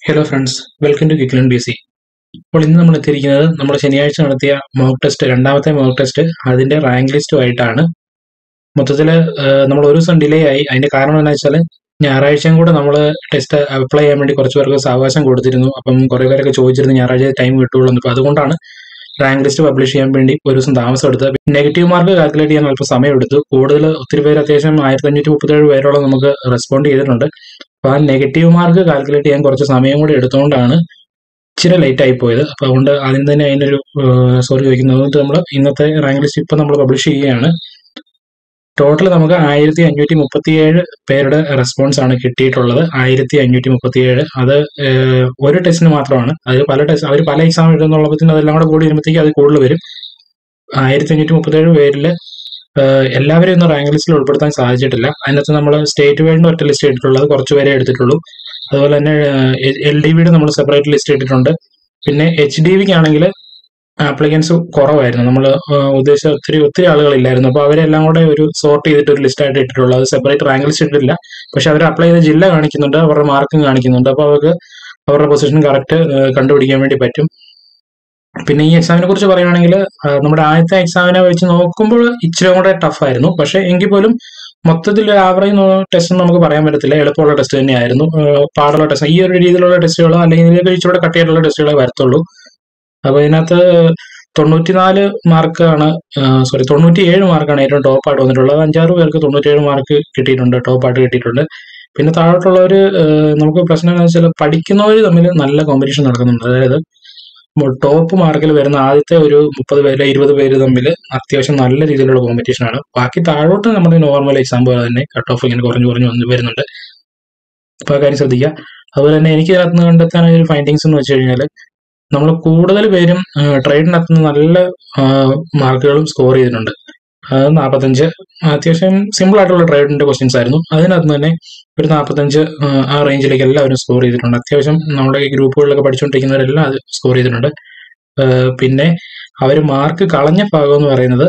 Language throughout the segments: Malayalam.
ഹലോ ഫ്രണ്ട്സ് വെൽക്കം ടു കിക്ലൻ ബി സി അപ്പോൾ ഇന്ന് നമ്മൾ എത്തിയിരിക്കുന്നത് നമ്മൾ ശനിയാഴ്ച നടത്തിയ മോക്ക് ടെസ്റ്റ് രണ്ടാമത്തെ മോക്ക് ടെസ്റ്റ് അതിന്റെ റാങ്ക് ലിസ്റ്റുമായിട്ടാണ് മൊത്തത്തിൽ നമ്മൾ ഒരു ദിവസം ഡിലേ ആയി അതിന്റെ കാരണം എന്താ വെച്ചാൽ ഞായറാഴ്ചയും കൂടെ നമ്മൾ ടെസ്റ്റ് അപ്ലൈ ചെയ്യാൻ വേണ്ടി കുറച്ച് പേർക്ക് സാവകാശം കൊടുത്തിരുന്നു അപ്പം കുറേ പേരൊക്കെ ചോദിച്ചിരുന്നു ഞായറാഴ്ച ടൈം കിട്ടുള്ളൂ എന്ന്. അപ്പോൾ അതുകൊണ്ടാണ് റാങ്ക് ലിസ്റ്റ് പബ്ലിഷ് ചെയ്യാൻ വേണ്ടി ഒരു ദിവസം താമസം എടുത്തത് നെഗറ്റീവ് മാർക്ക് കാൽക്കുലേറ്റ് ചെയ്യാൻ അല്പം സമയം എടുത്തു കൂടുതൽ ഒത്തിരി പേര് അത്യാവശ്യം ആയിരത്തി അഞ്ഞൂറ്റി മുപ്പത്തേഴ് പേരോളം നമുക്ക് റെസ്പോണ്ട് ചെയ്തിട്ടുണ്ട് അപ്പൊ ആ നെഗറ്റീവ് മാർക്ക് കാൽക്കുലേറ്റ് ചെയ്യാൻ കുറച്ച് സമയം കൂടി എടുത്തുകൊണ്ടാണ് ഇച്ചിരി ലേറ്റ് ആയി പോയത് അപ്പൊ അതുകൊണ്ട് ആദ്യം തന്നെ അതിനൊരു സോറി ചോദിക്കുന്നത് അതുകൊണ്ട് നമ്മൾ ഇന്നത്തെ റാങ്ക് ലിസ്റ്റ് ഇപ്പൊ നമ്മൾ പബ്ലിഷ് ചെയ്യുകയാണ് ടോട്ടൽ നമുക്ക് ആയിരത്തി അഞ്ഞൂറ്റി മുപ്പത്തിയേഴ് പേരുടെ റെസ്പോൺസ് ആണ് കിട്ടിയിട്ടുള്ളത് ആയിരത്തി അഞ്ഞൂറ്റി മുപ്പത്തിയേഴ് അത് ഏഹ്, ഒരു ടെസ്റ്റിന് മാത്രമാണ് അത് പല ടെസ്റ്റ് അവർ പല എക്സാം എഴുതുന്നുള്ളപ്പോൾ അതെല്ലാം കൂടെ കൂടി വരുമ്പോഴത്തേക്ക് അത് കൂടുതൽ വരും ആയിരത്തി അഞ്ഞൂറ്റി മുപ്പത്തേഴ് പേരിൽ ഏഹ് എല്ലാവരെയും ഒന്നും റാങ്ക് ലിസ്റ്റിൽ ഉൾപ്പെടുത്താൻ സാധിച്ചിട്ടില്ല അതിനകത്ത് നമ്മൾ സ്റ്റേറ്റ് വൈഡിന്റെ ഒറ്റ ലിസ്റ്റ് ഇട്ടിട്ടുള്ളത് കുറച്ച് പേരെ എടുത്തിട്ടുള്ളൂ അതുപോലെ തന്നെ എൽ ഡി ബിയുടെ നമ്മൾ സെപ്പറേറ്റ് ലിസ്റ്റ് ഇട്ടിട്ടുണ്ട് പിന്നെ എച്ച് ഡി വിക്ക് ആണെങ്കിൽ ആപ്ലിക്കൻസ് കുറവായിരുന്നു നമ്മൾ ഉദ്ദേശിച്ച ഒത്തിരി ഒത്തിരി ആളുകളില്ലായിരുന്നു അപ്പോൾ അവരെല്ലാം കൂടെ ഒരു സോർട്ട് ചെയ്തിട്ട് ഒരു ലിസ്റ്റ് ആയിട്ട് ഇട്ടിട്ടുള്ളത് അത് സെപ്പറേറ്റ് റാങ്ക് ലിസ്റ്റ് ഇട്ടിട്ടില്ല പക്ഷെ അവർ അപ്ലൈ ചെയ്ത ജില്ല കാണിക്കുന്നുണ്ട് അവരുടെ മാർക്കും കാണിക്കുന്നുണ്ട് അപ്പോൾ അവർക്ക് അവരുടെ പൊസിഷൻ കറക്റ്റ് കണ്ടുപിടിക്കാൻ വേണ്ടി പറ്റും പിന്നെ ഈ എക്സാമിനെ കുറിച്ച് പറയുകയാണെങ്കിൽ ആ, നമ്മുടെ ആദ്യത്തെ എക്സാമിനെ വെച്ച് നോക്കുമ്പോൾ ഇച്ചിരി കൂടെ ടഫ് ആയിരുന്നു പക്ഷെ എങ്കിൽ പോലും മൊത്തത്തിൽ ആവറേജ് ടെസ്റ്റ് നമുക്ക് പറയാൻ പറ്റത്തില്ല എളുപ്പമുള്ള ടെസ്റ്റ് തന്നെയായിരുന്നു ആ, പാടുള്ള ടെസ്റ്റ് ഈ ഒരു രീതിയിലുള്ള ടെസ്റ്റുകളോ അല്ലെങ്കിൽ ഇതിലേക്ക് ഇച്ചിരി കട്ടിയായിട്ടുള്ള ടെസ്റ്റുകളെ വരത്തുള്ളൂ അപ്പൊ ഇതിനകത്ത് തൊണ്ണൂറ്റിനാല് മാർക്കാണ് സോറി തൊണ്ണൂറ്റി ഏഴ് മാർക്കാണ് ഏറ്റവും ടോപ്പ് ആയിട്ട് വന്നിട്ടുള്ളത് അഞ്ചാറ് പേർക്ക് തൊണ്ണൂറ്റിയേഴ് മാർക്ക് കിട്ടിയിട്ടുണ്ട് ടോപ്പ് ആയിട്ട് കിട്ടിയിട്ടുണ്ട് പിന്നെ താഴോട്ടുള്ളവർ നമുക്ക് പ്രശ്നം എന്താ വെച്ചാൽ പഠിക്കുന്നവർ തമ്മിൽ നല്ല കോമ്പറ്റീഷൻ നടക്കുന്നുണ്ട് അതായത് ടോപ്പ് മാർക്കിൽ വരുന്ന ആദ്യത്തെ ഒരു മുപ്പത് പേര് ഇരുപത് പേര് തമ്മിൽ അത്യാവശ്യം നല്ല രീതിയിലുള്ള കോമ്പറ്റീഷൻ ആണ് ബാക്കി താഴോട്ട് നമ്മുടെ നോർമൽ എക്സാം പോലെ തന്നെ കട്ട് ഓഫ് ഇങ്ങനെ കുറഞ്ഞു കുറഞ്ഞു വന്ന് വരുന്നുണ്ട് അപ്പൊ ആ കാര്യം ശ്രദ്ധിക്കുക അതുപോലെ തന്നെ എനിക്ക് ഇതിനകത്ത് നിന്ന് കണ്ടെത്താൻ ഒരു ഫൈൻഡിങ്സ് എന്ന് വെച്ച് കഴിഞ്ഞാൽ നമ്മൾ കൂടുതൽ പേരും ട്രേഡിനകത്ത് നിന്ന് നല്ല മാർക്കുകളും സ്കോർ ചെയ്തിട്ടുണ്ട് അത് നാൽപ്പത്തഞ്ച് അത്യാവശ്യം സിമ്പിൾ ആയിട്ടുള്ള ട്രേഡിന്റെ ക്വസ്റ്റ്യൻസ് ആയിരുന്നു അതിനകത്ത് തന്നെ ഒരു നാൽപ്പത്തഞ്ച് ആ റേഞ്ചിലേക്ക് എല്ലാവരും സ്കോർ ചെയ്തിട്ടുണ്ട് അത്യാവശ്യം നമ്മുടെ ഈ ഗ്രൂപ്പുകളിലൊക്കെ പഠിച്ചുകൊണ്ടിരിക്കുന്നവരെല്ലാം അത് സ്കോർ ചെയ്തിട്ടുണ്ട് ഏഹ് പിന്നെ അവർ മാർക്ക് കളഞ്ഞ ഭാഗം എന്ന് പറയുന്നത്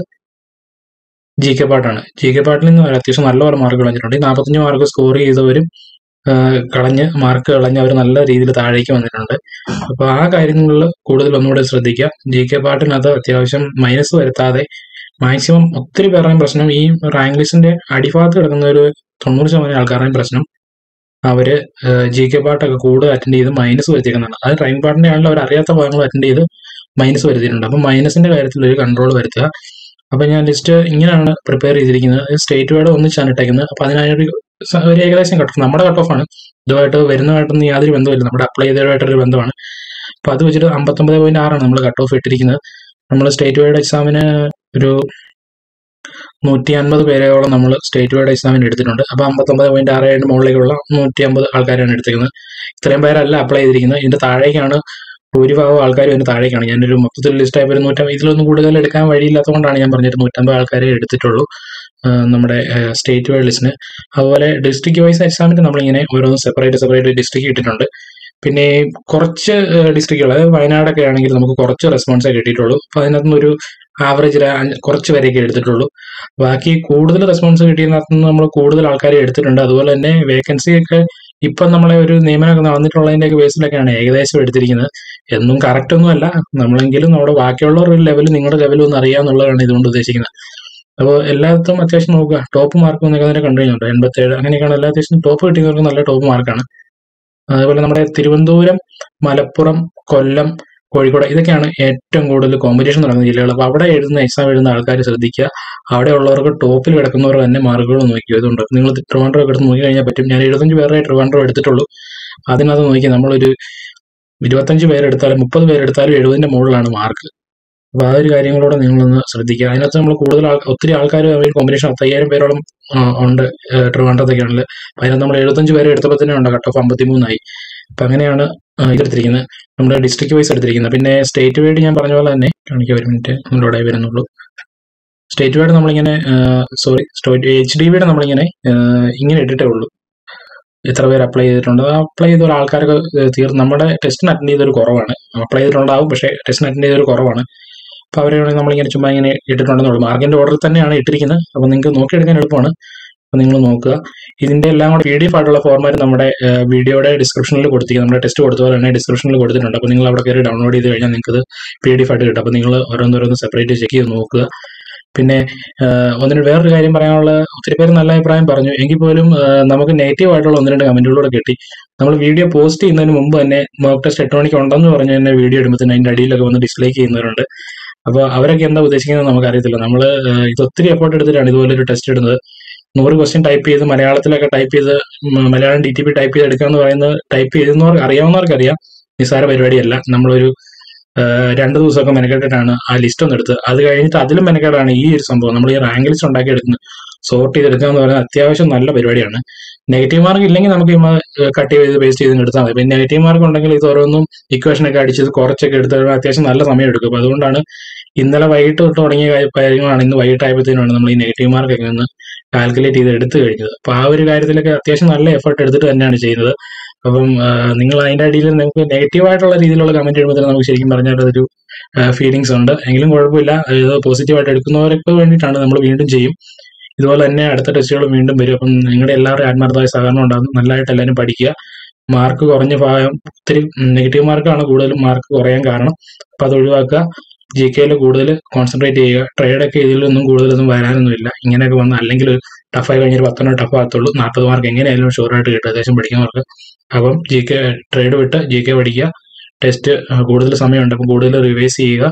ജി കെ പാട്ടാണ് ജി കെ പാട്ടിൽ നിന്ന് അവർ അത്യാവശ്യം നല്ലപോലെ മാർക്ക് കളഞ്ഞിട്ടുണ്ട് ഈ നാൽപ്പത്തഞ്ച് മാർക്ക് സ്കോർ ചെയ്തവരും ഏഹ് കളഞ്ഞ് മാർക്ക് കളഞ്ഞ് അവർ നല്ല രീതിയിൽ താഴേക്ക് വന്നിട്ടുണ്ട് അപ്പൊ ആ കാര്യങ്ങളിൽ കൂടുതൽ ഒന്നുകൂടെ ശ്രദ്ധിക്കുക ജി കെ പാട്ടിനകത്ത് അത്യാവശ്യം മൈനസ് വരുത്താതെ മാക്സിമം ഒത്തിരി പേരുടെയും പ്രശ്നം ഈ റാങ്ക് ലിസ്റ്റിന്റെ അടിഭാഗത്ത് കിടക്കുന്ന ഒരു തൊണ്ണൂറ് ശതമാനം ആൾക്കാരുടെയും പ്രശ്നം അവര് ജി കെ പാട്ടൊക്കെ കൂടുതൽ അറ്റൻഡ് ചെയ്ത് മൈനസ് വരുത്തിയേക്കുന്നുണ്ട് അത് ട്രെയിൻ പാട്ടിന്റെ ആണെങ്കിലും അവർ അറിയാത്ത ഭാഗങ്ങൾ അറ്റൻഡ് ചെയ്ത് മൈനസ് വരുത്തിയിട്ടുണ്ട് അപ്പൊ മൈനസിന്റെ കാര്യത്തിൽ ഒരു കൺട്രോൾ വരുത്തുക അപ്പൊ ഞാൻ ലിസ്റ്റ് ഇങ്ങനെയാണ് പ്രിപ്പയർ ചെയ്തിരിക്കുന്നത് സ്റ്റേറ്റ് വൈഡ് ഒന്നിച്ചാണ് ഇട്ടേക്കുന്നത് അപ്പൊ അതിനൊരു സ- ഒരു ഏകദേശം കട്ട് ഓഫ് നമ്മുടെ കട്ട് ഓഫ് ആണ് ഇതുമായിട്ട് വരുന്നതായിട്ടൊന്നും യാതൊരു ബന്ധമില്ല നമ്മുടെ അപ്ലൈ ചെയ്തതായിട്ടൊരു ബന്ധമാണ് അപ്പൊ അത് വെച്ചിട്ട് അമ്പത്തൊമ്പത് പോയിന്റ് ആറാണ് നമ്മൾ കട്ട് ഓഫ് ഇട്ടിരിക്കുന്നത് നമ്മൾ സ്റ്റേറ്റ് വൈഡ് എക്സാമിന് ഒരു നൂറ്റി അൻപത് പേരോളം നമ്മൾ സ്റ്റേറ്റ് വൈഡ് എക്സാമിന് എടുത്തിട്ടുണ്ട് അപ്പൊ അമ്പത്തൊമ്പത് പോയിന്റ് ആറ് ഏഴ് മുകളിലേക്കുള്ള നൂറ്റി അമ്പത് ആൾക്കാരാണ് എടുത്തിരിക്കുന്നത് ഇത്രയും പേരല്ല അപ്ലൈ ചെയ്തിരിക്കുന്നത് ഇതിന്റെ താഴേക്കാണ് ഭൂരിഭാഗം ആൾക്കാരും ഇതിന് താഴേക്കാണ് ഞാനൊരു മൊത്തത്തിൽ ലിസ്റ്റ് ആയപ്പോൾ ഒരു നൂറ്റമ്പത് ഇതിലൊന്നും കൂടുതൽ എടുക്കാൻ വഴിയില്ലാത്തതുകൊണ്ടാണ് ഞാൻ പറഞ്ഞത് നൂറ്റമ്പത് ആൾക്കാരെ എടുത്തിട്ടുള്ളൂ ആ, നമ്മുടെ സ്റ്റേറ്റ് വൈഡ് ലിസ്റ്റിന് അതുപോലെ ഡിസ്ട്രിക്ട് വൈസ് എക്സാമിന് നമ്മളിങ്ങനെ ഓരോന്നും സെപ്പറേറ്റ് സെപ്പറേറ്റ് ഡിസ്ട്രിക്ട് ഇട്ടിട്ടുണ്ട് പിന്നെ കുറച്ച് ഡിസ്ട്രിക്റ്റുകൾ അതായത് വയനാടൊക്കെ ആണെങ്കിൽ നമുക്ക് കുറച്ച് റെസ്പോൺസേ കിട്ടിയിട്ടുള്ളൂ അപ്പൊ അതിനകത്തുനിന്ന് ഒരു ആവറേജ് കുറച്ച് പേരെയൊക്കെ എടുത്തിട്ടുള്ളൂ ബാക്കി കൂടുതൽ റെസ്പോൺസ് കിട്ടിയതിനകത്ത് നിന്ന് നമ്മൾ കൂടുതൽ ആൾക്കാരെ എടുത്തിട്ടുണ്ട് അതുപോലെ തന്നെ വേക്കൻസി ഒക്കെ ഇപ്പം നമ്മളെ ഒരു നിയമനമൊക്കെ നടന്നിട്ടുള്ളതിന്റെ ഒക്കെ ബേസിലൊക്കെയാണ് ഏകദേശം എടുത്തിരിക്കുന്നത് എന്നും കറക്റ്റ് ഒന്നും അല്ല നമ്മളെങ്കിലും നമ്മുടെ ബാക്കിയുള്ളവരുടെ ലെവൽ നിങ്ങളുടെ ലെവൽ ഒന്ന് അറിയാന്നുള്ളതാണ് ഇതുകൊണ്ട് ഉദ്ദേശിക്കുന്നത് അപ്പോൾ എല്ലായിടത്തും അത്യാവശ്യം നോക്കുക ടോപ്പ് മാർക്ക് എന്നൊക്കെ തന്നെ കണ്ടു കഴിഞ്ഞുണ്ട് എൺപത്തേഴ് അങ്ങനെയൊക്കെയാണ് എല്ലാ അത്യാവശ്യം ടോപ്പ് കിട്ടിയവർക്ക് നല്ല ടോപ്പ് മാർക്കാണ് അതേപോലെ നമ്മുടെ തിരുവനന്തപുരം മലപ്പുറം കൊല്ലം കോഴിക്കോട് ഇതൊക്കെയാണ് ഏറ്റവും കൂടുതൽ കോമ്പറ്റീഷൻ നടക്കുന്ന ജില്ലകൾ അപ്പോൾ അവിടെ എഴുതുന്ന എക്സാം എഴുതുന്ന ആൾക്കാർ ശ്രദ്ധിക്കുക അവിടെ ഉള്ളവർക്ക് ടോപ്പിൽ കിടക്കുന്നവർ തന്നെ മാർക്കുകൾ നോക്കി അതുകൊണ്ട് നിങ്ങൾ ട്രിവാൻഡ്രം ഒക്കെ എടുത്ത് നോക്കി കഴിഞ്ഞാൽ പറ്റും ഞാൻ എഴുപത്തഞ്ച് പേരെ ട്രിവാൻഡ്രം എടുത്തിട്ടുള്ളൂ അതിനകത്ത് നോക്കി നമ്മളൊരു ഇരുപത്തഞ്ച് പേരെടുത്താലും മുപ്പത് പേരെടുത്താലും എഴുപതിന്റെ മുകളിലാണ് മാർക്ക് അപ്പൊ ആ ഒരു കാര്യങ്ങളോടെ നിങ്ങളൊന്ന് ശ്രദ്ധിക്കുക അതിനകത്ത് നമ്മൾ കൂടുതൽ ആൾ ഒത്തിരി ആൾക്കാർ കോമ്പിനേഷൻ പത്തയ്യായിരം പേരോളം ആ, ഉണ്ട് ഏഹ്, ട്രിവാൻഡ്രത്തൊക്കെ ആണെങ്കിൽ അപ്പൊ അതിനകത്ത് നമ്മൾ എഴുപത്തഞ്ച് പേരെ എടുത്തപ്പോൾ തന്നെ ഉണ്ട് കട്ട് ഓഫ് അമ്പത്തിമൂന്നായി അപ്പൊ അങ്ങനെയാണ് ആ, ഇതെടുത്തിരിക്കുന്നത് നമ്മുടെ ഡിസ്ട്രിക്ട് വൈസ് എടുത്തിരിക്കുന്നത് പിന്നെ സ്റ്റേറ്റ് വൈഡ് ഞാൻ പറഞ്ഞ പോലെ തന്നെ കാണിക്കുക ഒരു മിനിറ്റ് നമ്മളോടെ വരുന്നുള്ളൂ സ്റ്റേറ്റ് വൈഡ് നമ്മളിങ്ങനെ സോറി എച്ച് ഡി വിയുടെ നമ്മളിങ്ങനെ ആ, ഇങ്ങനെ ഇട്ടിട്ടേ ഉള്ളൂ എത്ര പേര് അപ്ലൈ ചെയ്തിട്ടുണ്ട് അപ്ലൈ ചെയ്ത ആൾക്കാർക്ക് തീർന്ന് നമ്മുടെ ടെസ്റ്റിന് അറ്റൻഡ് ചെയ്തൊരു കുറവാണ് അപ്ലൈ ചെയ്തിട്ടുണ്ടാവും പക്ഷേ ടെസ്റ്റിന് അറ്റൻഡ് ചെയ്തൊരു കുറവാണ് അപ്പൊ അവരെ നമ്മളിങ്ങനെ ചുമ്മാ ഇങ്ങനെ ഇട്ടിട്ടുണ്ടെന്നുള്ളൂ മാർക്കിന്റെ ഓർഡർ തന്നെയാണ് ഇട്ടിരിക്കുന്നത് അപ്പൊ നിങ്ങൾക്ക് നോക്കിയെടുക്കാൻ എളുപ്പമാണ് അപ്പോൾ നിങ്ങൾ നോക്കുക ഇതിന്റെ എല്ലാം കൂടെ പി ഡി എഫ് ആയിട്ടുള്ള ഫോർമാറ്റ് നമ്മുടെ വീഡിയോയുടെ ഡിസ്ക്രിപ്ഷനിൽ കൊടുത്തിരിക്കും നമ്മുടെ ടെസ്റ്റ് കൊടുത്ത പോലെ തന്നെ ഡിസ്ക്രിപ്ഷനിൽ കൊടുത്തിട്ടുണ്ട് അപ്പോൾ നിങ്ങൾ അവിടെ കയറി ഡൗൺലോഡ് ചെയ്ത് കഴിഞ്ഞാൽ നിങ്ങൾക്ക് പി ഡി എഫ് ആയിട്ട് കിട്ടും അപ്പോൾ നിങ്ങൾ ഓരോന്നോരോന്ന് സെപ്പറേറ്റ് ചെക്ക് ചെയ്ത് നോക്കുക പിന്നെ ആഹ് ഒന്നിന് വേറൊരു കാര്യം പറയാനുള്ള ഒത്തിരി പേര് നല്ല അഭിപ്രായം പറഞ്ഞു എങ്കിൽ പോലും ആഹ് നമുക്ക് നെഗറ്റീവ് ആയിട്ടുള്ള ഒന്ന് രണ്ട് കമന്റുകളൂടെ കിട്ടി നമ്മൾ വീഡിയോ പോസ്റ്റ് ചെയ്യുന്നതിന് മുമ്പ് തന്നെ മോക്ക് ടെസ്റ്റ് എട്ട് മണിക്ക് ഉണ്ടെന്ന് പറഞ്ഞ് തന്നെ വീഡിയോ ഇടുമ്പോൾ അതിന്റെ അടിയിലൊക്കെ വന്ന് ഡിസ്ലൈക്ക് ചെയ്യുന്നവരുണ്ട് അപ്പോൾ അവരൊക്കെ എന്താ ഉദ്ദേശിക്കുന്നത് നമുക്ക് അറിയത്തില്ല നമ്മൾ ഇത് ഒത്തിരി എഫോർട്ട് എടുത്തിട്ടാണ് ഇതുപോലെ ഒരു ടെസ്റ്റ് ഇടുന്നത് നൂറ് ക്വസ്റ്റ്യൻ ടൈപ്പ് ചെയ്ത് മലയാളത്തിലൊക്കെ ടൈപ്പ് ചെയ്ത് ഉം Malayalam D T P type ചെയ്ത് എടുക്കുക എന്ന് പറയുന്നത് ടൈപ്പ് ചെയ്യുന്നവർക്ക് അറിയാവുന്നവർക്ക് അറിയാം നിസ്സാര പരിപാടിയല്ല നമ്മളൊരു ആഹ് രണ്ട് ദിവസമൊക്കെ മെനക്കെട്ടിട്ടാണ് ആ ലിസ്റ്റ് ഒന്ന് എടുത്തത് അത് കഴിഞ്ഞിട്ട് അതിലും മെനക്കെട്ടാണ് ഈ ഒരു സംഭവം നമ്മൾ ഈ റാങ്ക് ലിസ്റ്റ് ഉണ്ടാക്കി എടുക്കുന്നത് സോർട്ട് ചെയ്തെടുക്കുക എന്ന് പറയുന്നത് അത്യാവശ്യം നല്ല പരിപാടിയാണ് നെഗറ്റീവ് മാർക്ക് ഇല്ലെങ്കിൽ നമുക്ക് കട്ട് ചെയ്ത് പേസ്റ്റ് ചെയ്ത് എടുത്താൽ മതി പിന്നെ നെഗറ്റീവ് മാർക്ക് ഉണ്ടെങ്കിൽ ഇത് ഓരോന്നും ഇക്വേഷൻ ഒക്കെ അടിച്ചത് കുറച്ചൊക്കെ എടുത്ത് കഴിയുമ്പോൾ അത്യാവശ്യം നല്ല സമയം എടുക്കും അപ്പൊ അതുകൊണ്ടാണ് ഇന്നലെ വൈകിട്ട് തൊട്ട് തുടങ്ങിയ കാര്യം- കാര്യങ്ങളാണ് ഇന്ന് വൈകിട്ടായപ്പോഴത്തേനാണ് നമ്മൾ ഈ നെഗറ്റീവ് മാർക്കൊക്കെ ഒന്ന് കാൽക്കുലേറ്റ് ചെയ്ത് എടുത്തു കഴിഞ്ഞത് അപ്പൊ ആ ഒരു കാര്യത്തിലൊക്കെ അത്യാവശ്യം നല്ല എഫർട്ട് എടുത്തിട്ട് തന്നെയാണ് ചെയ്യുന്നത് അപ്പം ആ, നിങ്ങൾ അതിന്റെ അടിയിൽ നിങ്ങൾക്ക് നെഗറ്റീവ് ആയിട്ടുള്ള രീതിയിലുള്ള കമന്റ് ഇടുമ്പോൾ തന്നെ നമുക്ക് ശരിക്കും പറഞ്ഞാൽ അതൊരു ഫീലിങ്സ് ഉണ്ട് എങ്കിലും കുഴപ്പമില്ല ഇത് പോസിറ്റീവായിട്ട് എടുക്കുന്നവർക്ക് വേണ്ടിയിട്ടാണ് നമ്മൾ വീണ്ടും ചെയ്യും ഇതുപോലെ തന്നെ അടുത്ത ടെസ്റ്റുകളും വീണ്ടും വരും അപ്പം നിങ്ങളുടെ എല്ലാവരുടെയും ആത്മാർത്ഥമായ സഹകരണം ഉണ്ടാകും നല്ലതായിട്ട് എല്ലാവരും പഠിക്കുക മാർക്ക് കുറഞ്ഞ ഭാഗം ഒത്തിരി നെഗറ്റീവ് മാർക്കാണ് കൂടുതലും മാർക്ക് കുറയാൻ കാരണം അപ്പൊ അത് ഒഴിവാക്കുക ജി കെയിൽ കൂടുതൽ കോൺസെൻട്രേറ്റ് ചെയ്യുക ട്രേഡൊക്കെ ഇതിലൊന്നും കൂടുതലൊന്നും വരാനൊന്നുമില്ല ഇങ്ങനെയൊക്കെ വന്ന് അല്ലെങ്കിൽ ടഫായി കഴിഞ്ഞൊരു പത്തെണ്ണം ടഫ് ആകത്തുള്ളൂ നാൽപ്പത് മാർക്ക് എങ്ങനെയായാലും ഷുവറായിട്ട് കിട്ടും അത്യാവശ്യം പഠിക്കുന്നവർക്ക് അപ്പം ജി കെ ട്രേഡ് വിട്ട് ജി കെ പഠിക്കുക ടെസ്റ്റ് കൂടുതൽ സമയമുണ്ട് അപ്പം കൂടുതൽ റിവൈസ് ചെയ്യുക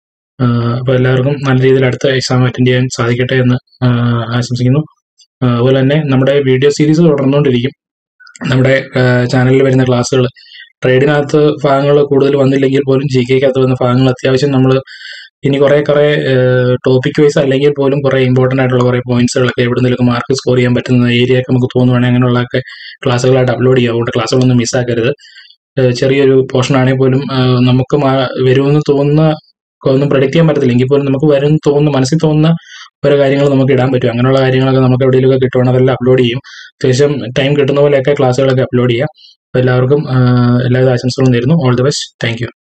അപ്പോൾ എല്ലാവർക്കും നല്ല രീതിയിൽ അടുത്ത എക്സാം അറ്റൻഡ് ചെയ്യാൻ സാധിക്കട്ടെ എന്ന് ആ, ആശംസിക്കുന്നു ആ, അതുപോലെ തന്നെ നമ്മുടെ വീഡിയോ സീരീസ് തുടർന്നുകൊണ്ടിരിക്കും നമ്മുടെ ചാനലിൽ വരുന്ന ക്ലാസ്സുകൾ ട്രേഡിനകത്ത് ഭാഗങ്ങൾ കൂടുതൽ വന്നില്ലെങ്കിൽ പോലും ജി കെക്കകത്ത് വന്ന ഭാഗങ്ങൾ അത്യാവശ്യം നമ്മൾ ഇനി കുറെ കുറെ ടോപ്പിക് വൈസ് അല്ലെങ്കിൽ പോലും കുറെ ഇമ്പോർട്ടന്റ് ആയിട്ടുള്ള കുറെ പോയിന്റ്സുകളൊക്കെ എവിടെന്നെങ്കിലും മാർക്ക് സ്കോർ ചെയ്യാൻ പറ്റുന്ന ഏരിയ ഒക്കെ നമുക്ക് തോന്നുവാണെങ്കിൽ അങ്ങനെയുള്ളതൊക്കെ ക്ലാസ്സുകളായിട്ട് അപ്ലോഡ് ചെയ്യാം അതുകൊണ്ട് ക്ലാസ്സുകളൊന്നും മിസ്സാക്കരുത് ഏഹ് ചെറിയൊരു പോർഷൻ ആണെങ്കിൽ പോലും ഏഹ് നമുക്ക് മാ- വരുമെന്ന് തോന്നുന്ന ഒന്നും പ്രഡിക്റ്റ് ചെയ്യാൻ പറ്റത്തില്ല എങ്കിൽ പോലും നമുക്ക് വരും തോന്നുന്ന മനസ്സിൽ തോന്നുന്ന ഓരോ കാര്യങ്ങൾ നമുക്ക് ഇടാൻ പറ്റും അങ്ങനെയുള്ള കാര്യങ്ങളൊക്കെ നമുക്ക് എവിടെയെങ്കിലുമൊക്കെ കിട്ടുവാണെങ്കിൽ അതെല്ലാം അപ്ലോഡ് ചെയ്യും അത്യാവശ്യം ടൈം കിട്ടുന്ന പോലെയൊക്കെ ക്ലാസ്സുകളൊക്കെ അപ്ലോഡ് ചെയ്യാം അപ്പോൾ എല്ലാവർക്കും ആഹ് എല്ലാവിധ ആശംസകളും നേരുന്നു all the best thank U